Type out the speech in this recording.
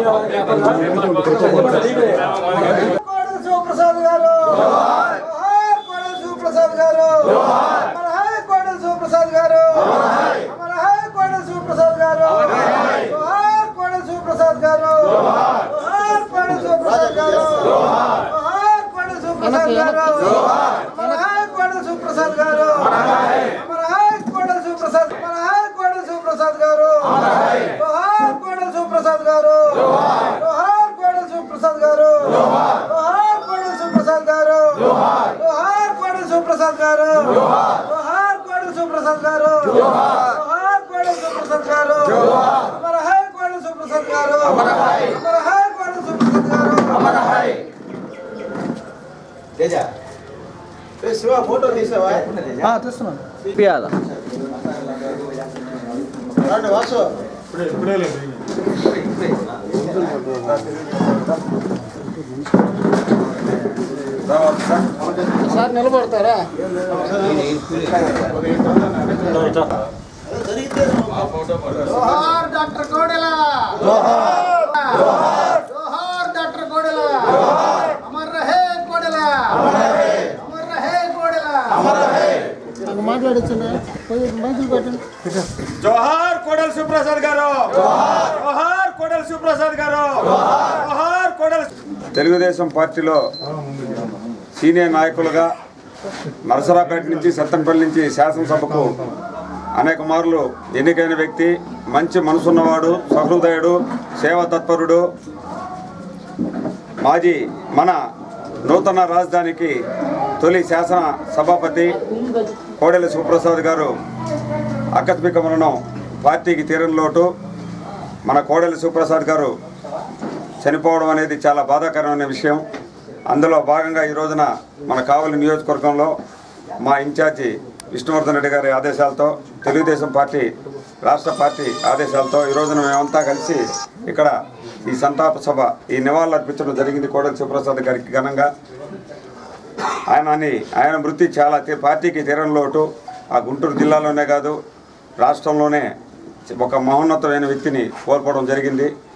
కోడల శివప్రసాద్ గారు జోహార్ కోడల శివప్రసాద్ గారు అమర హై కోడల శివప్రసాద్ గారు అమర హై కోడల శివప్రసాద్ గారు జోహార్ కోడల శివప్రసాద్ గారు జోహార్ కోడల శివప్రసాద్ గారు జోహార్ కోడల శివప్రసాద్ గారు అమర హై కోడల శివప్రసాద్ గారు అమర హై కోడల శివప్రసాద్ అమర హై కోడల శివప్రసాద్ గారు జోహార్ కోడల శివప్రసాద్ గారు జోహార్ కోడల శివప్రసాద్ గారు జోహార్ కోడల శివప్రసాద్ గారు జోహార్ కోడల శివప్రసాద్ గారు జోహార్ కోడల శివప్రసాద్ గారు జోహార్ కోడల శివప్రసాద్ గారు అమర హై కోడల శివప్రసాద్ గారు అమర హై అమర హై కోడల శివప్రసాద్ గారు అమర హై శివ ఫోటో తీసావా పియాల రండి వాసు సార్ నిలబడతారా జోహార్ డాక్టర్ కోడెల జోహార్ జోహార్ డాక్టర్ కోడెల అమర్ రహే కోడెల అమర్ రహే కోడెల మాట్లాడచ్చు మైకులు పెట్టండి జోహార్ కోడల సుప్రసాద్ గారు జోహార్ కోడల సుప్రసాద్ గారు జోహార్ కోడల తెలుగుదేశం పార్టీలో సీనియర్ నాయకులుగా నరసరాపేట నుంచి సత్తెనపల్లి నుంచి శాసనసభకు అనేక మార్లు ఎన్నికైన వ్యక్తి మంచి మనసున్నవాడు సహృదయుడు సేవా తత్పరుడు మాజీ మన నూతన రాజధానికి తొలి శాసన సభాపతి కోడెల శివప్రసాద్ గారు ఆకస్మిక మరణం పార్టీకి తీరని లోటు మన కోడెల శివప్రసాద్ గారు చనిపోవడం అనేది చాలా బాధాకరమైన విషయం అందులో భాగంగా ఈ రోజున మన కావలి నియోజకవర్గంలో మా ఇన్ఛార్జి విష్ణువర్ధన్ రెడ్డి గారి ఆదేశాలతో తెలుగుదేశం పార్టీ రాష్ట్ర పార్టీ ఆదేశాలతో ఈ రోజున మేమంతా కలిసి ఇక్కడ ఈ సంతాప సభ ఈ నివాళులు అర్పించడం జరిగింది కోడెల శివప్రసాద్ గారికి ఘనంగా ఆయనని ఆయన మృతి చాలా తీ- పార్టీకి తీరని లోటు ఆ గుంటూరు జిల్లాలోనే కాదు రాష్ట్రంలోనే ఒక మహోన్నతమైన వ్యక్తిని కోల్పోవడం జరిగింది